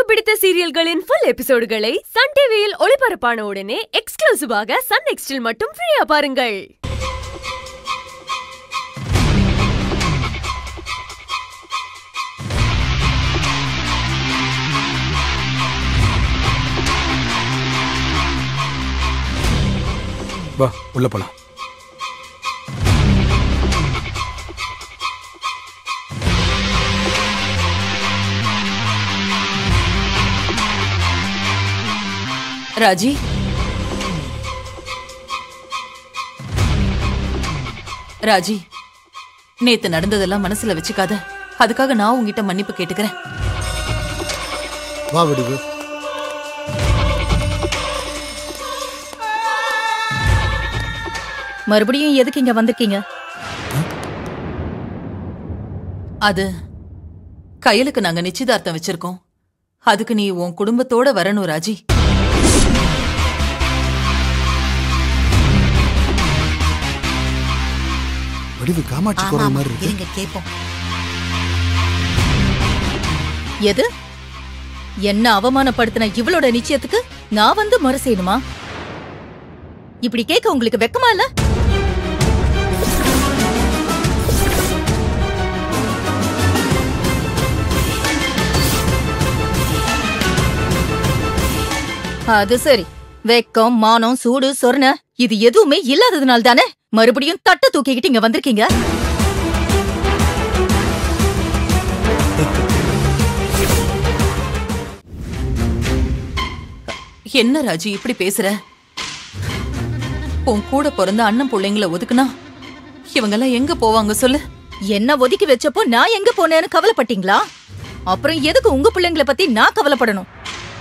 பிடித்த சீரியல்களின் full எபிசோடுகளை Sun டிவியில் ஒளிபரப்பான உடனே எக்ஸ்க்ளூசிவாக சன் நெக்ஸ்டில் மட்டும் ஃப்ரீயா பாருங்கள் வா உள்ள போலாம் ராஜி ராஜி நேத்து நடந்ததெல்லாம் மனசுல வச்சுக்காத அதுக்காக நான் உங்ககிட்ட மன்னிப்பு கேட்டுக்கிறேன் வா வடிவு மறுபடியும் எதுக்கு இங்க வந்திருக்கீங்க அது கையலுக்கு நாங்க நிச்சயதார்த்தம் வச்சிருக்கோம் அதுக்கு நீ உன் குடும்பத்தோட வரணும் ராஜி வடிவு காமாட்சி குரல் மாதிரி இருக்கு இருங்க கேப்போம் எது என்ன அவமானப்படுத்தின இவளோட நிச்சயத்துக்கு நான் வந்து மறு செய்யணுமா இப்படி கேட்க உங்களுக்கு வெக்கமா இல்ல அது சரி வெக்கம் மானம் சூடு சொர்ண இது எதுவுமே இல்லாததுனால தானே மறுபடியும் தட்டை தூக்கிக்கிட்டு இங்க வந்திருக்கீங்க என்ன ராஜி இப்படி பேசுற உன் கூட பிறந்த அண்ணன் பிள்ளைங்கள ஒதுக்குனா இவங்கெல்லாம் எங்க போவாங்க சொல்லு என்ன ஒதுக்கி வச்சப்போ நான் எங்க போனேன்னு கவலைப்பட்டீங்களா அப்புறம் எதுக்கு உங்க பிள்ளைங்கள பத்தி நான் கவலைப்படணும்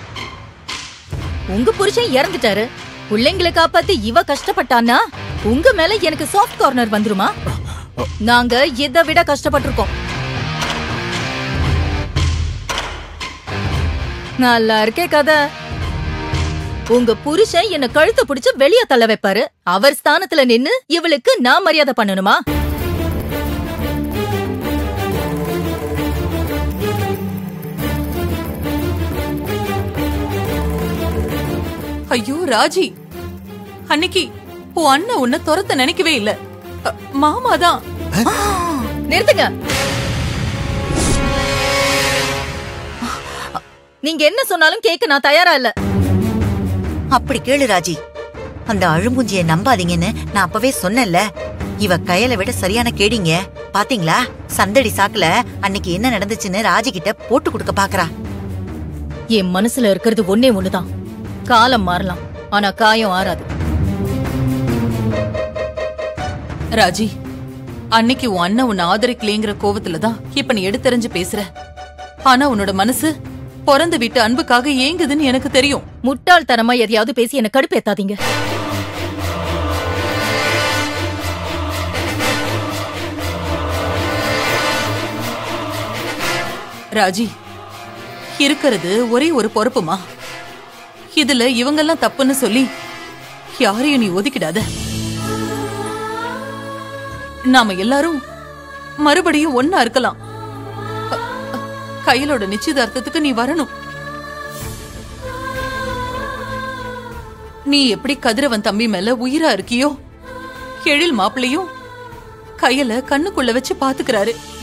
உங்க புருஷன் இறந்துட்டாரு பிள்ளைங்களை காப்பாத்தி இவ கஷ்டப்பட்டான்னா உங்க மேல எனக்கு சாஃப்ட் கார்னர் வந்துருமா நாங்க இதை விட கஷ்டப்பட்டிருக்கோம் நல்லா இருக்கே கதை உங்க புருஷன் என்ன கழுத்தை பிடிச்சு வெளிய தள்ள வைப்பாரு அவர் ஸ்தானத்துல நின்னு இவளுக்கு நான் மரியாதை பண்ணணுமா ஐயோ ராஜி அன்னைக்கு உன் அண்ணன் உன்னை துரத்த நினைக்கவே இல்ல அ, மாமாதான் நிறுத்துங்க நீங்க என்ன சொன்னாலும் கேட்க நான் தயாரா இல்ல அப்படி கேளு ராஜி அந்த அழும்பூஞ்சிய நம்பாதீங்கன்னு நான் அப்பவே சொன்னேன்ல இவ கையில விட சரியான கேடிங்க பாத்தீங்களா சந்தடி சாக்குல அன்னைக்கு என்ன நடந்துச்சுன்னு ராஜி கிட்ட போட்டு கொடுக்க பாக்குறா என் மனசுல இருக்கிறது ஒன்னே ஒண்ணுதான் காலம் மாறலாம் ஆனா காயம் ஆறாது ராஜி அன்னைக்கு உன் அண்ணன் உன்னை ஆதரிக்கலேங்கிற கோவத்துல தான் இப்ப நீ எடுத்தெறிஞ்சு பேசுற ஆனா உன்னோட மனசு பிறந்த வீட்டு அன்புக்காக ஏங்குதுன்னு எனக்கு தெரியும் முட்டாள்தனமா எதையாவது பேசி என்ன கடுப்பேத்தாதீங்க ராஜி இருக்கிறது ஒரே ஒரு பொறுப்புமா இதுல இவங்கெல்லாம் தப்புன்னு சொல்லி யாரையும் நீ ஒதுக்கிடாத நாம எல்லாரும் மறுபடியும் ஒன்னா இருக்கலாம் அ- அ- கையலோட நிச்சயதார்த்தத்துக்கு நீ வரணும் நீ எப்படி கதிரவன் தம்பி மேல உயிரா இருக்கியோ எழில் மாப்பிள்ளையும் கையில கண்ணுக்குள்ள வச்சு பாத்துக்கிறாரு